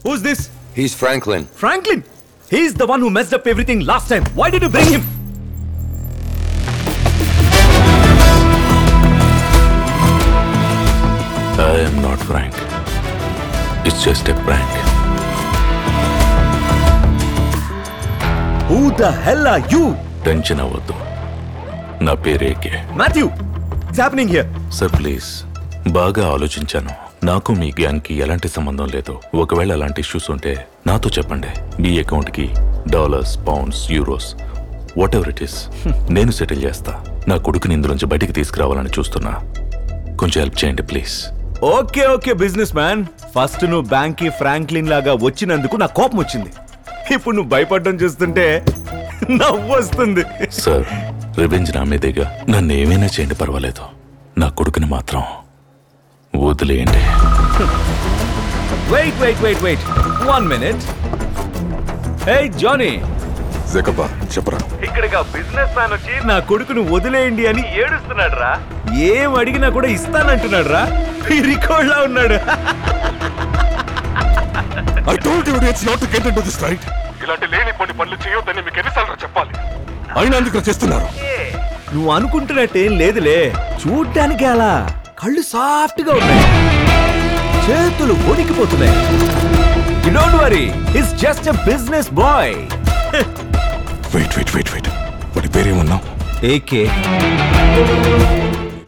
Who's this He's Franklin. Franklin. He's the one who messed up everything last time. Why did you bring him? I am not Frank. It's just a prank. Who the hell are you? Tension అవ్వద్దు నా పేరేకే Matthew. What's happening here? Sir please బాగా ఆలోచించాను నాకు మీ గ్యాంగ్కి ఎలాంటి సంబంధం లేదు ఒకవేళ అలాంటి ఇష్యూస్ ఉంటే నాతో చెప్పండి మీ అకౌంట్కి dollars pounds euros whatever it is నేను సెటిల్ చేస్తా నా కొడుకుని ఇందులోంచి బయటికి తీసుకురావాలని చూస్తున్నా కొంచెం హెల్ప్ చేయండి please okay okay businessman first నువ్వు బ్యాంక్ కి ఫ్రాంక్లిన్ లాగా వచ్చినందుకు నా కోపం వచ్చింది ఇప్పుడు నువ్వు భయపడడం చూస్తుంటే నవ్వు వస్తుంది సార్ రివెంజ్ నా మీదేగా నన్ను ఏమైనా చేయండి పర్వాలేదు నా కొడుకుని మాత్రం వదిలేయండి wait wait wait wait one minute hey Johnny జకబ్బా చెప్పరా ఇక్కడికి బిజినెస్ మ్యాన్ వచ్చి నా కొడుకును వదిలేయండి అని ఏడుస్తున్నాడు రా ఏం అడిగినా కూడా ఇస్తానంటున్నాడు రా రికార్డ్ లా ఉన్నాడు I told you it's not to get into this right ఇలాంటి లేని కొన్ని పనులు చేయొద్దని మీకు ఎన్నిసార్లు చెప్పాలి అయినా అందుకు చేస్తున్నారు నువ్వు అనుకుంటున్నట్టేం లేదులే చూడ్డానికి అలా కళ్ళు సాఫ్ట్ గా ఉన్నాయి చేతులు వణికిపోతున్నాయి don't worry it's just a business boy wait wait wait wait వాడి పేరేమన్నావు ఏకే